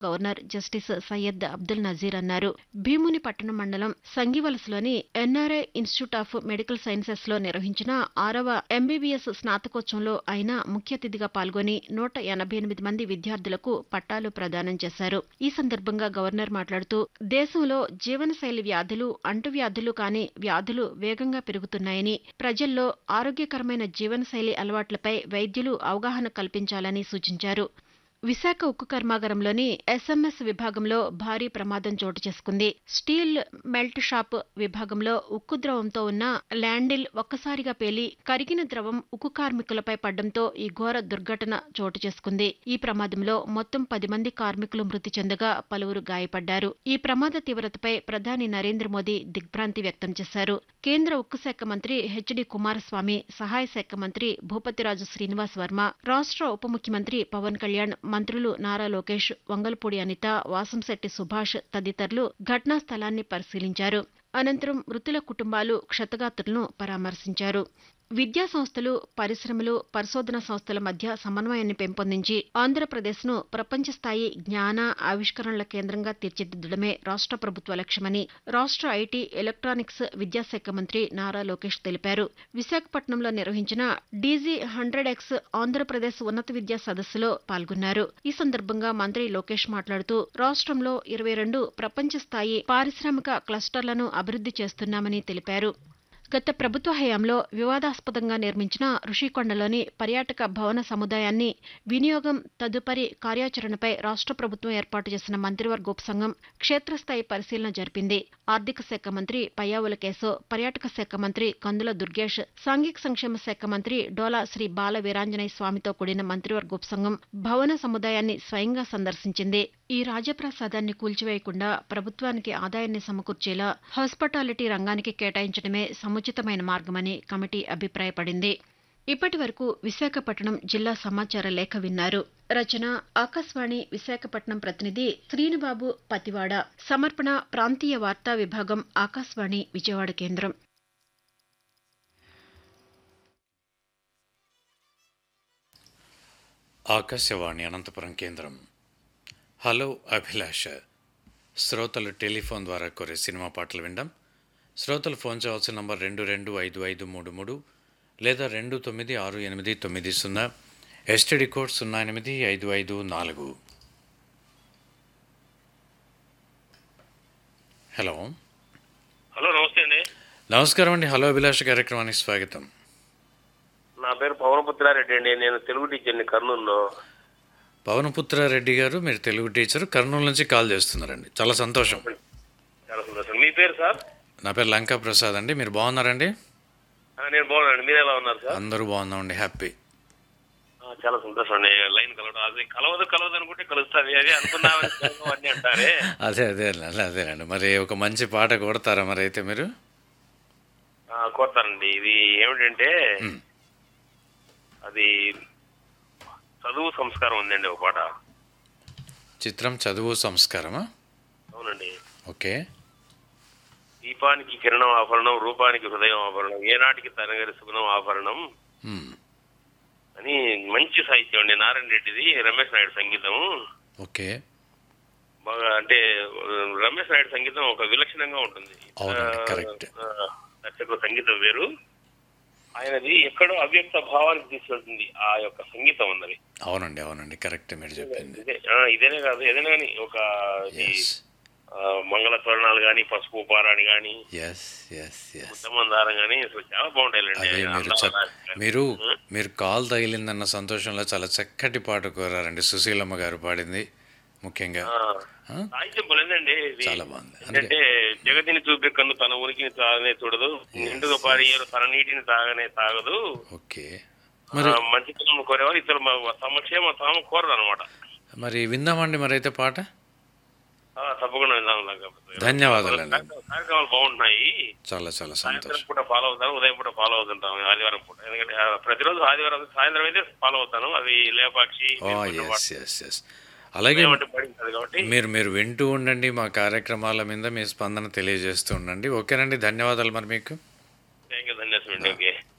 Governor justice Syed Abdul Nazeer అన్నారు Bheemunipatnam మండలం సంగివలసలోని NRI institute of medical sciences లో నిర్వహించిన ఆరవ ఎంబీబీఎస్ స్నాతకోత్సవంలో ఆయన ముఖ్య అతిథిగా పాల్గొని నూట ఎనభై ఎనిమిది మంది విద్యార్థులకు పట్టాలు ప్రదానం చేశారు ఈ సందర్భంగా గవర్నర్ మాట్లాడుతూ దేశంలో జీవనశైలి వ్యాధులు అంటువ్యాధులు కాని వ్యాధులు వేగంగా పెరుగుతున్నాయని ప్రజల్లో ఆరోగ్యకరమైన జీవనశైలి అలవాట్లపై వైద్యులు అవగాహన కల్పించాలని సూచించారు విశాఖ ఉక్కు కర్మాగారంలోని ఎస్ఎంఎస్ విభాగంలో భారీ ప్రమాదం చోటు చేసుకుంది స్టీల్ మెల్ట్ షాప్ విభాగంలో ఉక్కు ద్రవంతో ఉన్న ల్యాండిల్ ఒక్కసారిగా పేలి కరిగిన ద్రవం ఉక్కు కార్మికులపై పడ్డంతో ఈ ఘోర దుర్ఘటన చోటు చేసుకుంది ఈ ప్రమాదంలో మొత్తం పది మంది కార్మికులు మృతి చెందగా పలువురు గాయపడ్డారు ఈ ప్రమాద తీవ్రతపై ప్రధాని నరేంద్ర మోదీ దిగ్భ్రాంతి వ్యక్తం చేశారు కేంద్ర ఉక్కు శాఖ మంత్రి హెచ్డి కుమారస్వామి సహాయ శాఖ మంత్రి భూపతిరాజు శ్రీనివాస్ వర్మ రాష్ట్ర ఉప ముఖ్యమంత్రి పవన్ కళ్యాణ్ మంత్రులు నారా లోకేష్ వంగల్పూడి అనిత వాసంశెట్టి సుభాష్ తదితరులు ఘటనా స్థలాన్ని పరిశీలించారు అనంతరం మృతుల కుటుంబాలు క్షతగాత్రులను పరామర్శించారు విద్యా సంస్థలు పరిశ్రమలు పరిశోధన సంస్థల మధ్య సమన్వయాన్ని పెంపొందించి ఆంధ్రప్రదేశ్ను ప్రపంచ స్థాయి జ్ఞాన ఆవిష్కరణల కేంద్రంగా తీర్చిదిద్దడమే రాష్ట్ర ప్రభుత్వ లక్ష్యమని రాష్ట్ర ఐటీ ఎలక్ట్రానిక్స్ విద్యాశాఖ మంత్రి నారా లోకేష్ తెలిపారు విశాఖపట్నంలో నిర్వహించిన డీజీ హండ్రెడ్ ఎక్స్ ఆంధ్రప్రదేశ్ ఉన్నత విద్యా సదస్సులో పాల్గొన్నారు ఈ సందర్భంగా మంత్రి లోకేష్ మాట్లాడుతూ రాష్ట్రంలో ఇరవై రెండు ప్రపంచ స్థాయి పారిశ్రామిక క్లస్టర్లను అభివృద్ధి చేస్తున్నామని తెలిపారు గత ప్రభుత్వ హయాంలో వివాదాస్పదంగా నిర్మించిన ఋషికొండలోని పర్యాటక భవన సముదాయాన్ని వినియోగం తదుపరి కార్యాచరణపై రాష్ట్ర ప్రభుత్వం ఏర్పాటు చేసిన మంత్రివర్గ ఉపసంఘం క్షేత్రస్థాయి పరిశీలన జరిపింది ఆర్థిక శాఖ మంత్రి పయ్యావుల కేశవ్ పర్యాటక శాఖ మంత్రి కందుల దుర్గేష్ సాంఘిక సంక్షేమ శాఖ మంత్రి డోలా శ్రీ బాల వీరాంజనేయ స్వామితో కూడిన మంత్రివర్గ ఉపసంఘం భవన సముదాయాన్ని స్వయంగా సందర్శించింది ఈ రాజప్రసాదాన్ని కూల్చివేయకుండా ప్రభుత్వానికి ఆదాయాన్ని సమకూర్చేలా హాస్పిటాలిటీ రంగానికి కేటాయించడమే సముచితమైన మార్గమని కమిటీ అభిప్రాయపడింది ఇప్పటి వరకు విశాఖపట్నం జిల్లా సమాచార లేఖ విన్నారు రచన ఆకాశవాణి విశాఖపట్నం ప్రతినిధి శ్రీనుబాబు పతివాడ సమర్పణ ప్రాంతీయ వార్తా విభాగం ఆకాశవాణి విజయవాడ కేంద్రం ఆకాశవాణి అనంతపురం కేంద్రం హలో అభిలాష శ్రోతలు టెలిఫోన్ ద్వారా కోరే సినిమా పాటలు విందాం శ్రోతలు ఫోన్ చేయవలసిన నంబర్ రెండు రెండు ఐదు ఐదు మూడు మూడు లేదా రెండు తొమ్మిది ఆరు ఎనిమిది తొమ్మిది సున్నా ఎస్టీడీ కోడ్ సున్నా ఎనిమిది ఐదు ఐదు నాలుగు హలో హలో నమస్తే అండి నమస్కారం అండి హలో అభిలాష కార్యక్రమానికి స్వాగతం నా పేరు పవనపుత్రారెడ్డి అండి నేను తెలుగు టీచర్ని కర్నూలులో పవనపుత్రారెడ్డి గారు మీరు తెలుగు టీచర్ కర్నూలు నుంచి కాల్ చేస్తున్నారండి చాలా సంతోషం చాలా సంతోషం మీ పేరు సార్ నా పేరు లంకా ప్రసాద్ అండి మీరు బాగున్నారండి ఆ, నేను బాగున్నాను మీరు ఎలా ఉన్నారు సార్ అందరూ బాగున్నామండి హ్యాపీ ఆ, చాలా సంతోషం అండి లైన్ కలవడం అది కలవదు కలవదు అనుకుంటే కలుస్తుంది అదే అనుకున్నామని అన్నీ అంటారే అదే అదే అదే అదేనండి మరి ఒక మంచి పాట కొడతారా మరి అయితే మీరు ఆ, కోరుతానండి ఇది ఏమిటంటే మ్. అది చదువు సంస్కారం ఉందండి ఒక పాట చిత్రం చదువు సంస్కారమా అవునండి ఓకే దీపానికి కిరణం ఆభరణం రూపానికి హృదయం ఆభరణం ఏనాటికి తనగరి సుగుణం ఆభరణం మ్మ్. అని మంచి సాహిత్యం అండి నారాయణ రెడ్డిది రమేష్ నాయుడు సంగీతం ఓకే బాగా అంటే ఆ, రమేష్ నాయుడు సంగీతం ఒక విలక్షణంగా ఉంటుంది అవునండి, ఆ, correct. ఆ, దర్శకుల సంగీతం వేరు ఆయనది ఎక్కడో అవ్యక్త భావానికి తీసుకెళ్తుంది ఆ యొక్క సంగీతం ఉన్నది అవునండి అవునండి కరెక్ట్ మీరు చెప్పింది ఇదే ఆ, ఇదేనే కాదు ఏదైనా కానీ ఒక ఇది, ఎస్ ఆ, మంగళ తోరణాలు కానీ పసుపు పారాణి కానీ ఎస్ ఎస్ ఎస్ ఉత్తమందారం కానీ అసలు చాలా బాగుంటాయిలండి అదే మీరు అందాల చ- రాశి. మీరు ఉం? మీరు కాల్ తగిలిందన్న సంతోషంలో చాలా చక్కటి పాట కోరారండి సుశీలమ్మ గారు పాడింది ముఖ్యంగా ఆ, ఆ? సాహిత్యం పోలేదండి ఇది చాలా బాగుంది. ఏంటంటే జగతిని చూపే కన్ను తన ఉనికిని తాగనే చూడదు నిండుగా పారేయరు తన నీటిని తాగనే తాగదు ఓకే మరి ఆ, మంచితనం కోరేవారు ఇతరుల మ- సమక్షేమ తాము కోరరు అనమాట మరి విందామండి మరి అయితే పాట తప్పకుండా విందాం దాకా. ధన్యవాదాలండి కార్యక్రమాలు బాగుంటున్నాయి చాలా చాలా సాయంత్రం సంతోషం పూట ఫాలో అవుతాను ఉదయం పూట ఫాలో అవుతుంటాం ఆదివారం పూట ఎందుకంటే ఆ, ప్రతిరోజు ఆదివారం సాయంత్రం అయితే ఫాలో అవుతాను అది లేపాక్షి ఓ మీరు ఎస్ ఎస్ ఎస్ అలాగే ఏమంటే పడింది కాబట్టి మీరు మీరు వింటూ ఉండండి మా కార్యక్రమాల మీద మీ స్పందన తెలియజేస్తూ ఉండండి ఓకేనండి ధన్యవాదాలు మరి మీకు థ్యాంక్ యూ ధన్యవాదాలు ఓకే